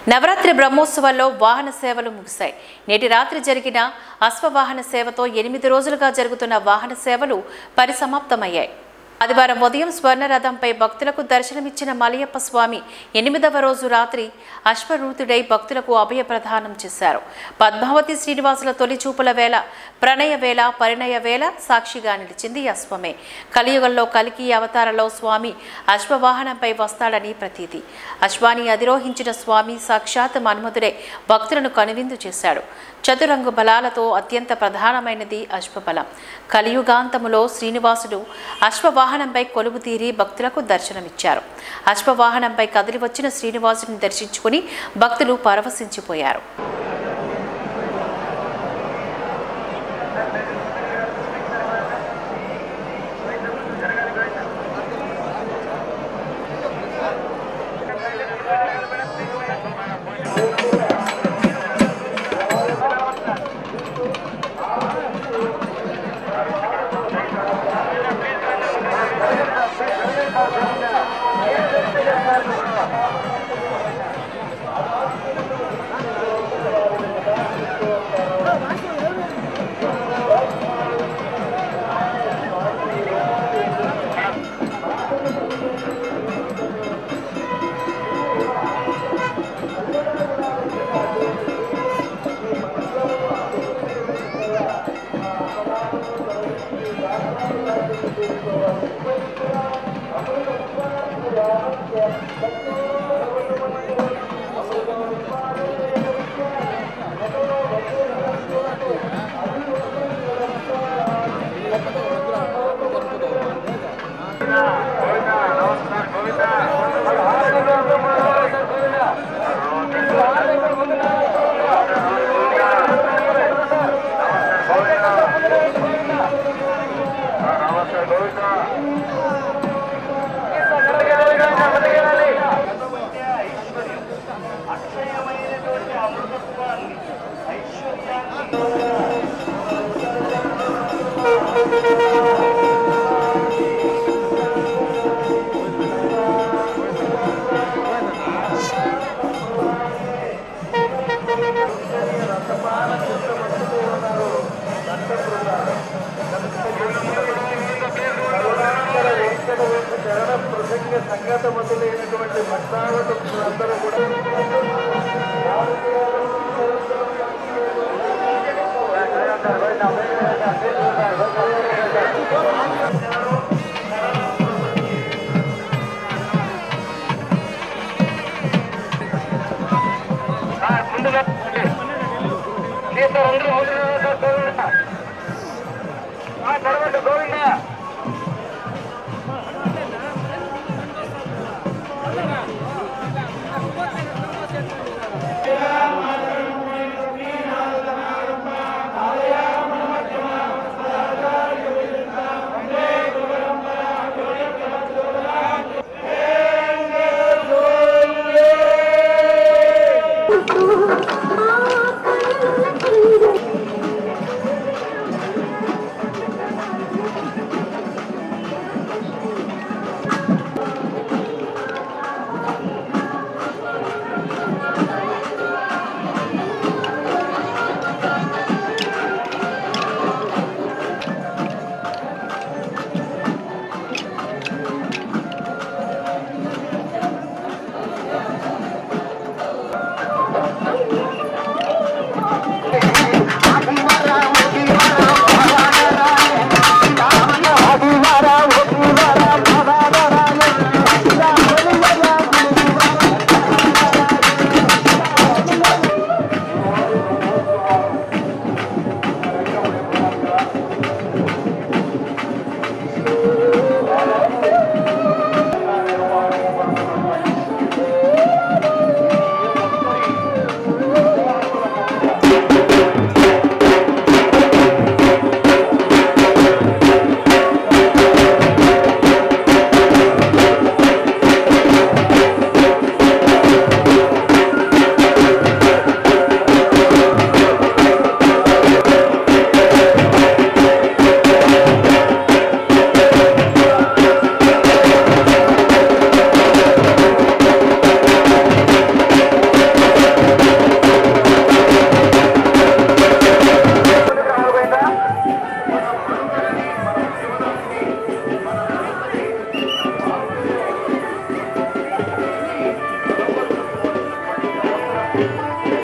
నవరాత్రి బ్రహ్మోత్సవాల్లో వాహన సేవలు ముగిశాయి నేటి రాత్రి జరిగిన అశ్వవాహన సేవతో ఎనిమిది రోజులుగా జరుగుతున్న వాహన సేవలు పరిసమాప్తమయ్యాయి ఆదివారం ఉదయం స్వర్ణరథంపై భక్తులకు దర్శనమిచ్చిన మలయప్ప స్వామి ఎనిమిదవ రోజు రాత్రి అశ్వరూతుడై భక్తులకు అభయ ప్రదానం చేశారు పద్మావతి శ్రీనివాసుల తొలి చూపుల వేళ ప్రణయ వేళ పరిణయ వేళ సాక్షిగా నిలిచింది అశ్వమే కలియుగంలో కలికి అవతారలో స్వామి అశ్వవాహనంపై వస్తాడని ప్రతీతి అశ్వాన్ని అధిరోహించిన స్వామి సాక్షాత్ మన్మధుడే భక్తులను కనువిందు చేశాడు చతురంగు బలాలతో అత్యంత ప్రధానమైనది అశ్వబలం కలియుగాంతములో శ్రీనివాసుడు అశ్వవాహనంపై కొలువు తీరి భక్తులకు దర్శనమిచ్చారు అశ్వవాహనంపై కదిలి వచ్చిన శ్రీనివాసుని దర్శించుకుని భక్తులు పరవశించిపోయారు